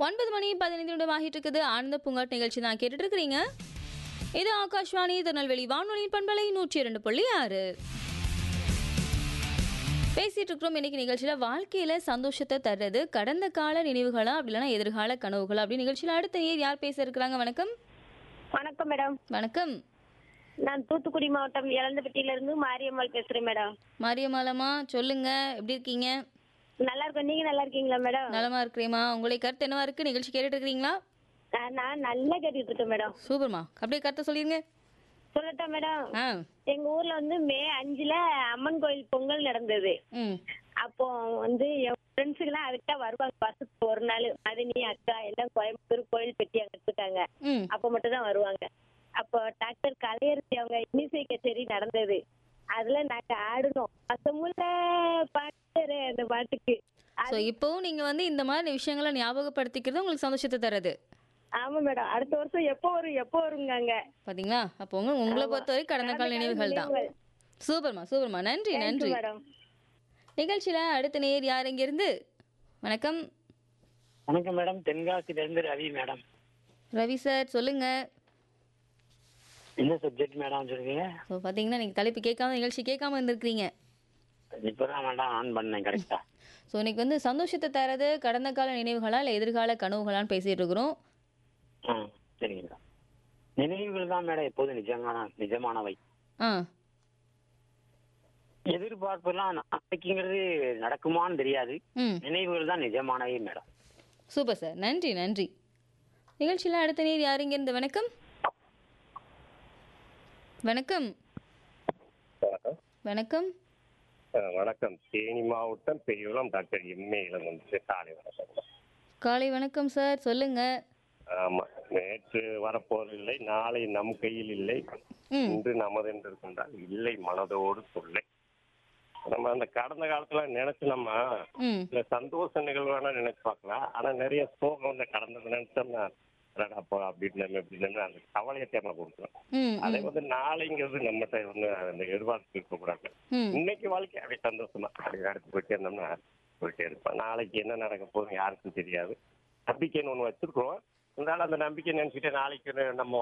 ஒன்பது மணி பதினைந்து நிமிடம் ஆகிட்டு இருக்குது ஆனந்த பூங்காட் நிகழ்ச்சி தான் கேட்டுட்டு இருக்கிறீங்க இது ஆகாஷ்வாணி திருநெல்வேலி வானொலியின் பண்பலை நூற்றி இரண்டு புள்ளி ஆறு பேசிட்டு இருக்கிறோம் இன்னைக்கு நிகழ்ச்சியில வாழ்க்கையில சந்தோஷத்தை தர்றது கடந்த கால நினைவுகளா அப்படி இல்லைன்னா எதிர்கால கனவுகளா அப்படி நிகழ்ச்சியில அடுத்த நேர் யார் பேச இருக்கிறாங்க வணக்கம் வணக்கம் மேடம் வணக்கம் நான் தூத்துக்குடி மாவட்டம் இளந்தப்பட்டியில இருந்து மாரியம்மாள் பேசுறேன் மேடம் மாரியம்மாளம்மா சொல்லுங்க எப்படி இருக்கீங்க நல்லா இருக்கோம் நீங்க நல்லா இருக்கீங்களா மேடம் நலமா இருக்கிறேம்மா உங்களுடைய கருத்து என்னவா இருக்கு நிகழ்ச்சி கேட்டுட்டு இருக்கிறீங்களா நான் நான் நல்லா கேட்டுட்டு இருக்கேன் மேடம் சூப்பர்மா அப்படியே கருத்தை சொல்லிருங்க சொல்லட்டா மேடம் ஆ எங்க ஊர்ல வந்து மே அஞ்சுல அம்மன் கோயில் பொங்கல் நடந்தது ம் அப்போ வந்து என் ஃப்ரெண்ட்ஸுக்கெல்லாம் அதுக்கா வருவாங்க வருஷத்துக்கு ஒரு நாள் மதினி அக்கா எல்லாம் கோயம்புத்தூர் கோயில் பெட்டி அங்க எடுத்துட்டாங்க ம் அப்ப மட்டும் தான் வருவாங்க அப்போ டாக்டர் கலையரசி அவங்க இன்னிசை கச்சேரி நடந்தது அதுல நாங்க ஆடணும் பசமுல்ல பாட்டு அந்த பாட்டுக்கு ஸோ இப்போவும் நீங்க வந்து இந்த மாதிரி விஷயங்களை ஞாபகப்படுத்திக்கிறது உங்களுக்கு சந்தோஷத்தை தருது ஆமா மேடம் அடுத்த வருஷம் எப்போ வரும் எப்போ வருங்காங்க பாத்தீங்களா அப்போ உங்க உங்களை பொறுத்தவரை கடந்த கால நினைவுகள் தான் சூப்பர்மா சூப்பர்மா நன்றி நன்றி மேடம் நிகழ்ச்சியில அடுத்த நேர் யார் இங்க இருந்து வணக்கம் வணக்கம் மேடம் தென்காசியிலிருந்து ரவி மேடம் ரவி சார் சொல்லுங்க என்ன சப்ஜெக்ட் மேடம் சொல்றீங்க ஸோ பார்த்தீங்கன்னா நீங்கள் தலைப்பு கேட்காம நிகழ்ச்சி கேட்காம இருந்திருக்கிறீங்க இப்பதான் மேடம் ஆன் பண்ணேன் கரெக்டா ஸோ இன்னைக்கு வந்து சந்தோஷத்தை தரது கடந்த கால நினைவுகளா இல்லை எதிர்கால கனவுகளான்னு பேசிட்டு இருக்கிறோம் ஆ சரிங்க மேடம் நினைவுகள் தான் மேடம் எப்போதும் நிஜமான நிஜமானவை ஆ எதிர்பார்ப்பெல்லாம் நாளைக்குங்கிறது நடக்குமான்னு தெரியாது ம் நினைவுகள் தான் நிஜமானவை மேடம் சூப்பர் சார் நன்றி நன்றி நிகழ்ச்சியில் அடுத்த நேர் யார் இங்க இருந்து வணக்கம் வணக்கம் வணக்கம் வணக்கம் அஹ் வணக்கம் தேனி மாவட்டம் பெரியகுளம் டாக்டர் எம்ஏ இளவந்து காலை வணக்கம் காலை வணக்கம் சார் சொல்லுங்க ஆமா நேற்று வரப்போவதில்லை நாளை நம் கையில் இல்லை ம் இன்று நமது என்று இருக்கின்றால் இல்லை மனதோடு சொல்லை நம்ம அந்த கடந்த காலத்துல நினைச்சு நம்ம ம் சில சந்தோஷ நிகழ்வான நினைச்சு பார்க்கலாம் ஆனா நிறைய சோகம் இந்த கடந்தது நினைச்சோம்னா அடடா அப்போ அப்படின்னு நம்ம இப்படி நம்ம அந்த கவலையை தேவை கொடுக்குறோம் ம் அதே வந்து நாளைங்கிறது நம்மகிட்ட ஒண்ணு அந்த எதிர்பார்ப்பு இருக்கக்கூடாது ம் இன்னைக்கு வாழ்க்கை அப்படியே சந்தோஷமா அப்படி அடுத்து போயிட்டே இருந்தோம்னா போயிட்டே இருப்போம் நாளைக்கு என்ன நடக்க போகுது யாருக்கும் தெரியாது நம்பிக்கைன்னு ஒண்ணு வச்சிருக்கோம் இருந்தாலும் அந்த நம்பிக்கை நினைச்சிட்டு நாளைக்கு நம்ம